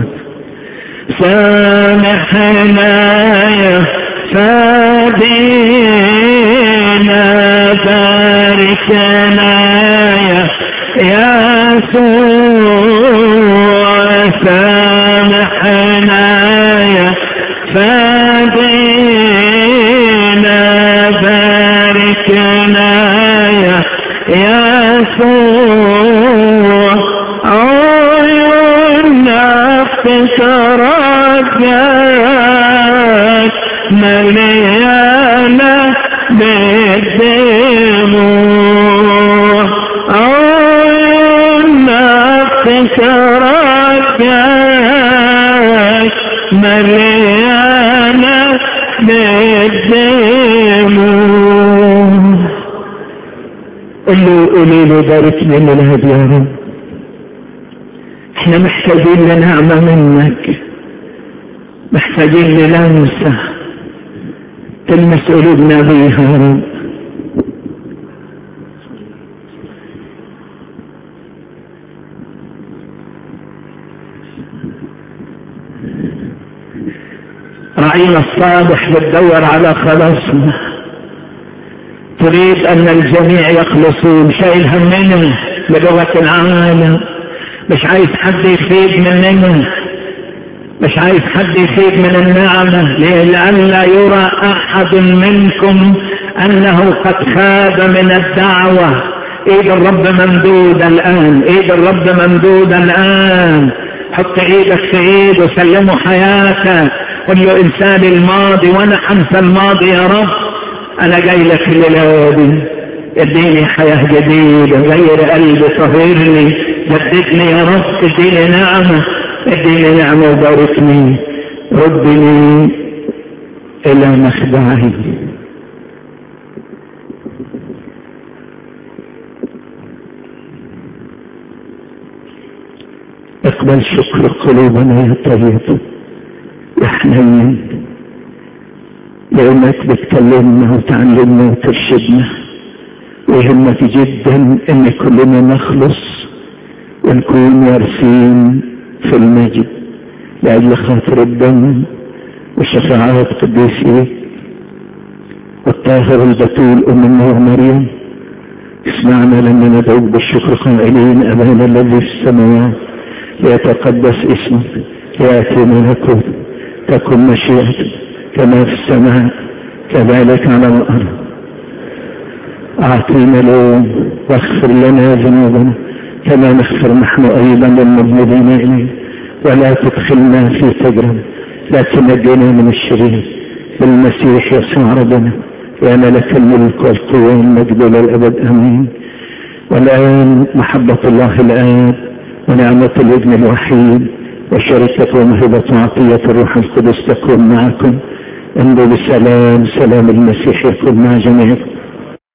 سامحنا يا فادينا باركنا يا يسوع سامحنا يا فادينا باركنا يا يسوع عيون نفسك رجاك مليانة بالدموع عيون نفسك رجاك مليانة بالدموع قل له قولي له باركني من هدي يا رب احنا محتاجين لنعمة منك محتاجين للمسة تلمس قلوبنا بيها يا رب رعينا الصالح بتدور على خلاصنا تريد ان الجميع يخلصون شايل همنا بلغة العالم مش عايز حد يفيد مننا مش عايز حد يفيد من النعمة لئلا يرى احد منكم انه قد خاب من الدعوة ايد الرب ممدودة الان ايد الرب ممدودة الان حط ايدك في ايد وسلمه حياتك قل له انسان الماضي وانا حنسى الماضي يا رب انا جاي لك الليله دي اديني حياه جديده غير قلبي طهرني جددني يا رب اديني نعمه اديني نعمه وباركني ردني الى مخدعي اقبل شكر قلوبنا يا طيب يا حنين لانك بتكلمنا وتعلمنا وترشدنا ويهمك جدا ان كلنا نخلص ونكون وارثين في المجد لاجل خاطر الدم وشفاعات قديسي والطاهر البتول ام النور مريم اسمعنا لما ندعوك بالشكر قائلين ابانا الذي في السماوات ليتقدس اسمك ياتي ملكوت تكن مشيئتك كما في السماء كذلك على الارض اعطينا اليوم واغفر لنا ذنوبنا كما نغفر نحن ايضا للمذنبين اليك ولا تدخلنا في تجربه لكن نجينا من الشرير بالمسيح يسوع ربنا وأن لك الملك والقوة والمجد للأبد أمين والآن محبة الله الآب ونعمة الابن الوحيد وشركة ومهبة وعطية الروح القدس تكون معكم امضوا بسلام سلام المسيح يكون مع جميعكم